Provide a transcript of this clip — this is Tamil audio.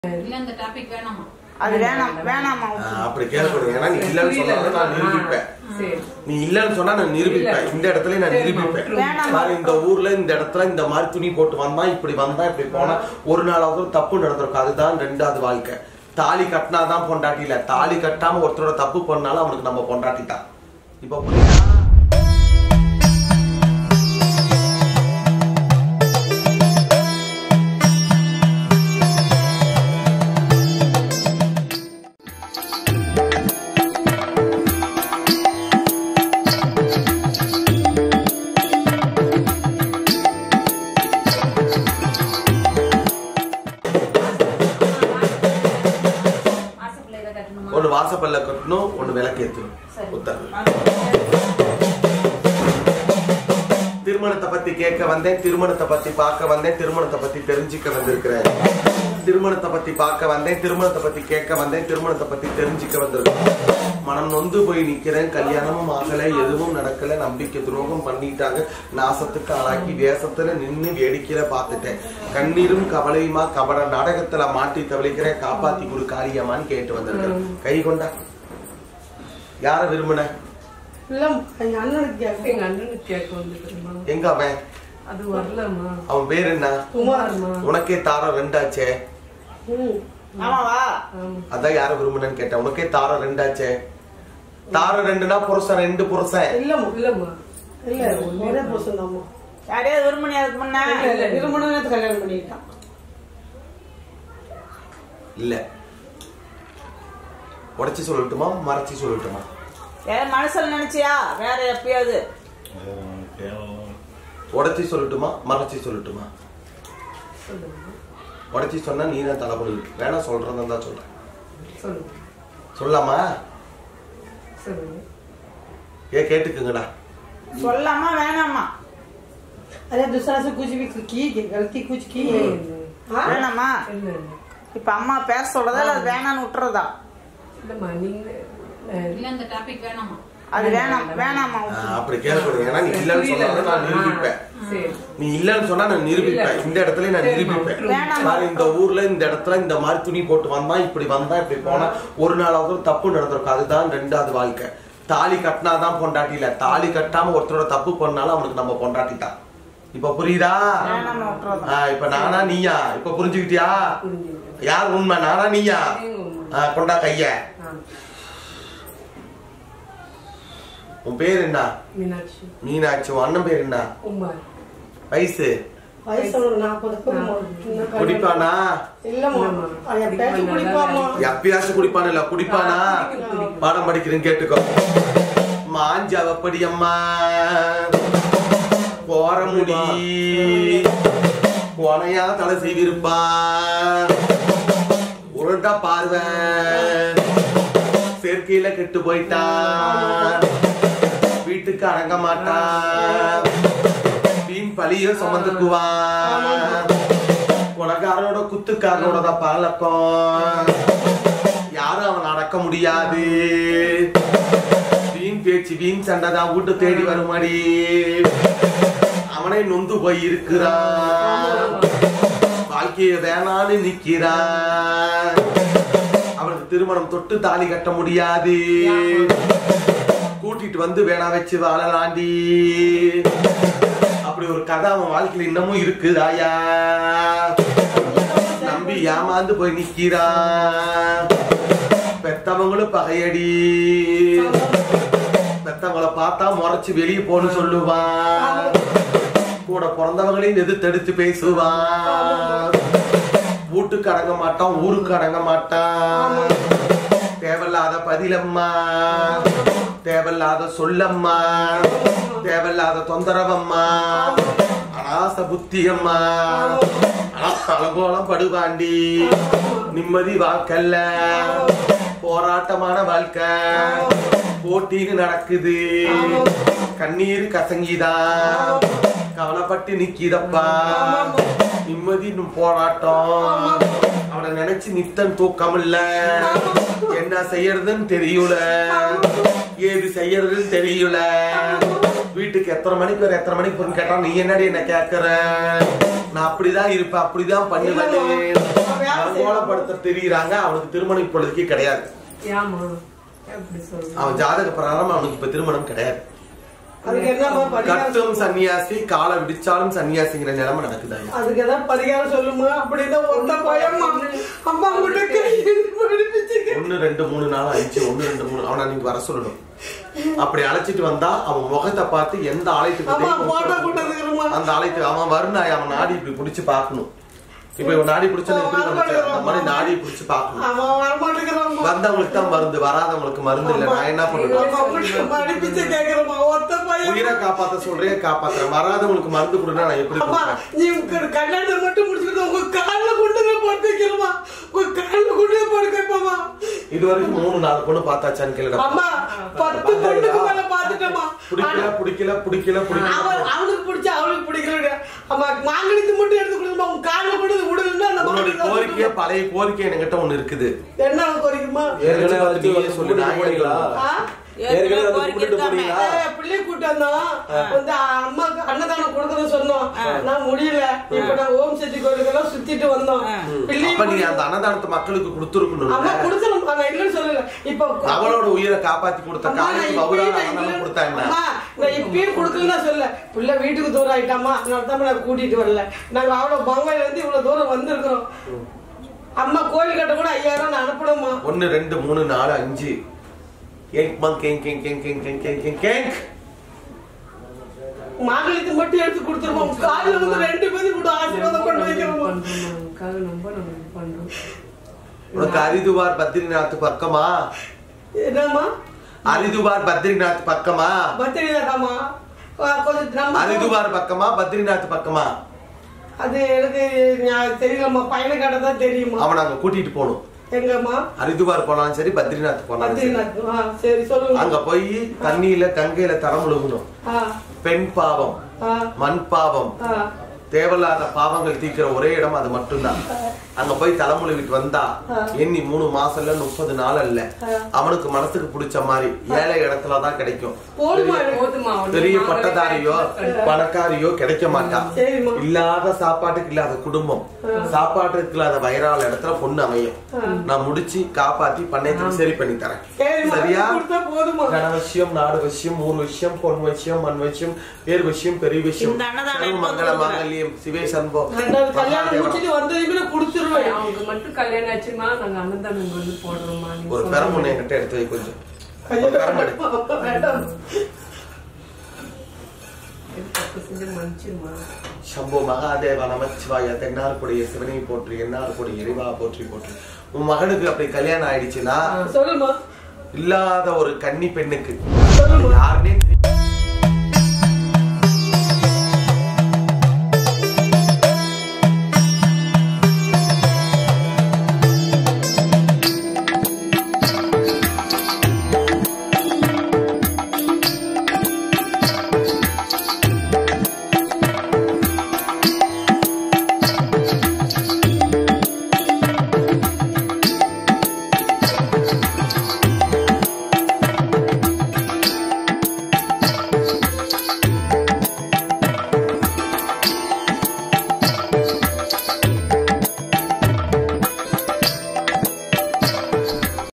இல்ல இந்த டாபிக் வேணாமா அது வேணாம் வேணாமா ஆ, அப்படி கேட்கணும் ஏன்னா நீ இல்லைன்னு சொன்னா நான் நிரூபிப்பேன் சரி நீ இல்லைன்னு சொன்னா நான் நிரூபிப்பேன் இந்த இடத்துல நான் நிரூபிப்பேன் வேணாம். பாரு, இந்த ஊர்ல இந்த இடத்துல இந்த மாதிரி துணி போட்டு வந்தா இப்படி வந்தா இப்படி போனா ஒரு நாளாவது தப்பு நடந்திருக்கும் அதுதான் ரெண்டாவது வாழ்க்கை தாலி கட்டினாதான் பொண்டாட்டி இல்ல தாலி கட்டாம ஒருத்தரோட தப்பு பண்ணாலும் அவனுக்கு நம்ம பொண்டாட்டி தான் இப்ப புரியுதா வாசப்புல இதை கட்டணுமா ஒண்ணு வாசப்பல்ல கட்டணும் ஒண்ணு விளக்கேற்றணும் சரி. உத்தரவு திருமணத்தை பத்தி கேட்க வந்தேன் திருமணத்தை பத்தி பார்க்க வந்தேன் திருமணத்தை பத்தி தெரிஞ்சுக்க வந்திருக்கிறேன் திருமணத்தை பத்தி பார்க்க வந்தேன் திருமணத்தை பத்தி கேட்க வந்தேன் திருமணத்தை பத்தி தெரிஞ்சுக்க வந்திருக்கேன் மனம் நொந்து போய் நிக்கிறேன் கல்யாணமும் ஆகல எதுவும் நடக்கல நம்பிக்கை துரோகம் பண்ணிட்டாங்க நாசத்துக்கு ஆளாக்கி வேஷத்துல நின்னு வேடிக்கையில பார்த்துட்டேன் கண்ணீரும் கவலையுமா கபட நாடகத்துல மாட்டி தவளிக்கிறேன் காப்பாத்தி கொடு காரியமான்னு கேட்டு வந்திருக்கேன் கை கொண்டா யார விரும்பின இல்ல எங்க அண்ணனுக்கு கேட்க எங்க அண்ணனுக்கு கேட்க வந்துருக்குமா எங்க அவன் அது வரலம்மா அவன் பேர் என்ன குமார்மா உனக்கே தாரம் ரெண்டாச்சே ம். ஆமாவா ஆமா அதான் யார விரும்புனேன்னு கேட்டேன் உனக்கே தாரம் ரெண்டாச்சே தாரம் ரெண்டுனா புருஷன் ரெண்டு புருஷன் இல்லம்மா இல்லம்மா இல்ல ஒரே புருஷன் தான்மா யாரையாவது விரும்பினி அதுக்கு முன்ன இல்ல இல்ல திருமணம் கல்யாணம் பண்ணிட்டான் இல்ல உடைச்சு சொல்லட்டுமா மறைச்சு சொல்லட்டுமா வேற மனசுல நினைச்சியா வேற எப்பயாவது உடைச்சு சொல்லட்டுமா மறைச்சு சொல்லட்டுமா சொல்லுங்க உடைச்சு சொன்னா நீ தான் தலைப்படி வேணா சொல்றதா தான் சொல்றேன் சொல்லுங்க சொல்லாமா சொல்லுங்க ஏ கேட்டுக்குங்கடா சொல்லாமா வேணாமா अरे दूसरा से कुछ भी की कि गलती कुछ की है हाँ? வேணாமா இல்ல இல்ல இப்ப அம்மா பேச சொல்றதா இல்ல அது வேணான்னு விட்டுறதா இல்லம்மா நீங்க அஹ், இல்ல இந்த டாபிக் வேணாமா அது வேணாம் வேணாமா ஆ, அப்படி கேட்கணும் ஏன்னா நீ இல்லைன்னு சொன்னா நான் நிரூபிப்பேன் சரி நீ இல்லைன்னு சொன்னா நான் நிரூபிப்பேன் இந்த இடத்துல நான் நிரூபிப்பேன் வேணாம். பாரு, இந்த ஊர்ல இந்த இடத்துல இந்த மாதிரி துணி போட்டு வந்தா இப்படி வந்தா இப்படி போனா ஒரு நாளாவது தப்பு நடந்திருக்கும் அதுதான் ரெண்டாவது வாழ்க்கை தாலி கட்டினாதான் பொண்டாட்டி இல்ல தாலி கட்டாம ஒருத்தரோட தப்பு பண்ணாலும் அவனுக்கு நம்ம பொண்டாட்டி தான் இப்ப புரியுதா வேணாமா விட்டுறதா ஆ, இப்ப நானா நீயா இப்ப புரிஞ்சுக்கிட்டியா புரிஞ்சுக்கிட்டேன் யார் உண்மை நானா நீயா நீங்க உண்மை. ஆ, கொண்டா கைய ஆ, உன் பேர் என்ன மீனாட்சி மீனாட்சி உன் அண்ணன் பேர் என்ன குமார் வயசு வயசு ஒரு நாற்பதுக்கு இன்னும் குடிப்பானா இல்லம்மா அது எப்பயாச்சும் குடிப்பாமா எப்பயாச்சும் குடிப்பான இல்ல குடிப்பானா பாடம் படிக்கிறேன்னு கேட்டுக்கோ மாஞ்சாவ படி அம்மா போற முடி கொனையா தலை செய்திருப்பா உருண்டா பார்வை சேர்க்கையில கெட்டு போயிட்டா வீட்டுக்கு அடங்க மாட்டா வீண் பழிய சுமந்துக்குவா உனக்காரனோட குத்துக்காரனோட தான் பழக்கம் யாரும் அவன் அடக்க முடியாது வீண் பேச்சு வீண் சண்டை தான் வீட்டு தேடி வருமாடி அவனே நொந்து போய் இருக்கிறான் வாழ்க்கைய வேணான்னு நிக்கிறான் அவனுக்கு திருமணம் தொட்டு தாலி கட்ட முடியாது கூட்டிட்டு வந்து வேணா வச்சு வாழலாண்டி அப்படி ஒரு கதை அவன் வாழ்க்கையில இன்னமும் இருக்குதாயா நம்பி ஏமாந்து போய் நிக்கிறான் பெத்தவங்களும் பகையடி பெத்தவங்கள பார்த்தா முறைச்சு வெளியே போன்னு சொல்லுவான் கூட பிறந்தவங்களையும் எதிர்த்தெடுத்து பேசுவான் வீட்டுக்கு அடங்க மாட்டான் ஊருக்கு அடங்க மாட்டான் தேவையில்லாத பதிலம்மா தேவையில்லாத சொல்லம்மா தேவையில்லாத தொந்தரவம்மா அனாச புத்தியம்மா அலங்கோலம் படுவாண்டி நிம்மதி வாழ்க்கல்ல போராட்டமான வாழ்க்கை போட்டின்னு நடக்குது கண்ணீர் கசங்கிதான் கவலைப்பட்டு நிக்கிதப்பா நிம்மதி இன்னும் போராட்டம் அவனை நினைச்சு நித்தன் தூக்கம் இல்ல என்ன செய்யறதுன்னு தெரியல ஏது செய்யறதுன்னு தெரியல வீட்டுக்கு எத்தனை மணிக்கு வர எத்தனை மணிக்கு போறேன்னு கேட்டா நீ என்னடி என்ன கேக்குற நான் அப்படிதான் இருப்பேன் அப்படிதான் பண்ணுவேன் வேலை கோலப்படுத்த தெரியுறாங்க அவனுக்கு திருமணம் இப்பொழுதுக்கு கிடையாது ஏமா எப்படி சொல்றேன் அவன் ஜாதக பிரகாரம் அவனுக்கு இப்ப திருமணம் கிடையாது அதுக்கு என்னம்மா பரிகாரம் கட்டும் சன்னியாசி காலை விடிச்சாலும் சன்னியாசிங்கிற நிலைமை நடக்குது ஐயா. அதுக்கு ஏதாவது பரிகாரம் சொல்லுமா அப்படின்னா ஒத்த பயமா அம்மா கிட்ட படிப்பிச்சுக்க ஒண்ணு ரெண்டு மூணு நாலு அஞ்சு ஒண்ணு ரெண்டு மூணு அவனை நீங்க வர சொல்லணும் அப்படி அழைச்சிட்டு வந்தா அவன் முகத்தை பார்த்து எந்த ஆலயத்துக்கு அம்மா தெய்வம் போட்டோ கூப்பிடுமோ, போட்டதுக்குமா அந்த ஆலயத்துக்கு அவன் வருநாய் அவன் நாடி இப்படி புடிச்சு பார்க்கணும் இப்ப இவன் நாடி பிடிச்சா எப்படி பிடிச்ச அந்த மாதிரி நாடி பிடிச்சு பார்க்கணும் அவன் வரமாட்டேங்கிறான் வந்தவங்களுக்கு தான் மருந்து வராதவங்களுக்கு மருந்து இல்ல நான் என்ன பண்ணுவேன் படிப்பிச்சு கேக்குறமா ஒத்த பையன் உயிரை காப்பாத்த சொல்றேன் காப்பாத்துறேன் வராதவங்களுக்கு மருந்து கொடுனா நான் எப்படி அம்மா கொடுப்பேன் நீ உங்க கல்யாணத்தை மட்டும் முடிச்சுக்கிட்டு உங்க கால்ல கொண்டு போய் படுத்து வைக்கிறமா உங்க கால்ல கொண்டு போய் படுக்க வைப்போமா இது வரைக்கும் மூணு நாலு பொண்ணு பார்த்தாச்சான்னு கேளுடா அம்மா பத்து பொண்ணுக்கு மேல பாத்துட்டேமா பிடிக்கல பிடிக்கல பிடிக்கல பிடிக்கல அவன் அவனுக்கு பிடிச்ச அவளுக்கு பிடிக்கல அம்மா மாங்கடித்து மட்டும் எடுத்து கொடுமா உங்க கால்ல கொண்டு வந்து விடுன்னா அந்த உன்னுடைய மாதிரி கோரிக்கைய பழைய கோரிக்கை என்கிட்ட ஒண்ணு இருக்குது என்ன கோரிக்கைமா ஏற்கனவே வந்து நீயே சொல்லு, நான் ஏன் போனீங்களா ஆ? ஏற்கனவே வந்து கூட்டிட்டு போனீங்களா ஏய், பிள்ளை கூட்டம் வந்து அம்மாக்கு அன்னதானம் கொடுக்கணும்னு சொன்னோம் நான் முடியல இப்ப நான் ஓம் சக்தி கோயிலுக்கெல்லாம் சுத்திட்டு வந்தோம் பிள்ளை அப்ப நீ அந்த அன்னதானத்தை மக்களுக்கு அம்மா கொடுத்துருக்கணும் கொடுத்துரும் நான் இல்லைன்னு சொல்லல இப்ப அவளோட உயிரை காப்பாத்தி கொடுத்த அம்மா, நான் காலத்துக்கு அவரால் இப்பயும் அன்னதானம் இல்லை. கொடுத்தா என்ன அம்மா, நான் இப்பயும் கொடுக்கலன்னு தான் சொல்ல பிள்ளை வீட்டுக்கு தூரம் ஆயிட்டாமா அதனால தான் நான் கூட்டிட்டு வரல நாங்க அவ்வளவு பங்காயில இருந்து இவ்வளவு தூரம் வந்திருக்கிறோம் அம்மா கோயில் கட்ட கூட ஐயாயிரம் நான் அனுப்பணுமா ஒன்னு ரெண்டு மூணு நாலு அஞ்சு கேங்க் மங் கேங் கேங் கேங் கேங் கேங் கேங் கேங் கேங் மாங்கலியத்தை மட்டும் எடுத்து கொடுத்துருவோம் காலையில வந்து ரெண்டு பேரும் கூட ஆசீர்வாதம் பண்ணி வைக்கிறோம் பண்றோம்க்காக ரொம்ப நம்ம பண்றோம் உனக்கு அரிதுவார் பத்ரிநாத் பக்கமா என்னம்மா அரிதுவார் பத்ரிநாத் பக்கமா பத்திரிதாமா கொஞ்சம் நம்ம அரிதுவார் பக்கமா பத்ரிநாத் பக்கமா அது எனக்கு ஞா- தெரியலம்மா பையனுக்காட்ட தான் தெரியுமா அவனை அங்க கூட்டிட்டு போகணும் எங்கம்மா ஹரிதுவார் போனாலும் சரி பத்ரிநாத் போனாலும் சரி பத்திரிநாத் ஆ சரி சொல்லுங்க அங்க போய் தண்ணியில கங்கையில தரம் முழுகணும் ஆ பெண் பாவம் ஆ மண் பாவம் ஆ தேவையில்லாத பாவங்கள் தீக்கிற ஒரே இடம் அது மட்டும்தான் அங்க போய் தலைமுழுவிட்டு வந்தா எண்ணி மூணு மாசம் இல்ல முப்பது நாள் அல்ல அவனுக்கு மனசுக்கு பிடிச்ச மாதிரி ஏழை இடத்துலதான் கிடைக்கும் போதுமா எனக்கு? போதுமா ஒரு பெரிய நாலரை பட்டதாரியோ கண்டிப்பா. பணக்காரியோ கிடைக்க மாட்டான் சரிம்மா இல்லாத சாப்பாட்டுக்கு இல்லாத குடும்பம் சாப்பாட்டுக்கு இல்லாத வயிறால இடத்துல பொண்ணு அமையும் நான் முடிச்சு காப்பாத்தி பண்ணையத்துக்கு சரி பண்ணி தரேன் சரிம்மா சரியா கொடுத்தா போதுமா கன விஷயம் நாடு விஷயம் ஊர் விஷயம் பொன் விஷயம் மண் விஷயம் பேர் விஷயம் பெரிய விஷயம் இந்த அன்னதானம் சர்வ மங்கள எப்ப மாங்கல்யம் சிவே சண்போ ரெண்டாவது கல்யாணம் முடிச்சிட்டு வந்ததுமே கொடுத்துருவேன் அவங்க மட்டும் கல்யாணம் ஆச்சுமா நாங்க அன்னதானம் வந்து போடுறோமா நீங்க ஒரு சொல்லுங்க. பெரமுனை என்கிட்ட எடுத்து வை கொஞ்சம் ஐயோ, ஒரு பெரம் எடு. வேண்டாம். இது தப்பு செஞ்சு மன்னிச்சிருமா சம்போ மகாதேவா நமச்சிவாய தென்னார்குடைய சிவனை போற்றி என்னார்குடைய இறைவா போற்றி போற்றி உன் மகனுக்கு அப்படி கல்யாணம் ஆயிடுச்சுன்னா சொல்லுமா இல்லாத ஒரு கன்னி பெண்ணுக்கு சொல்லுமா யாருன்னே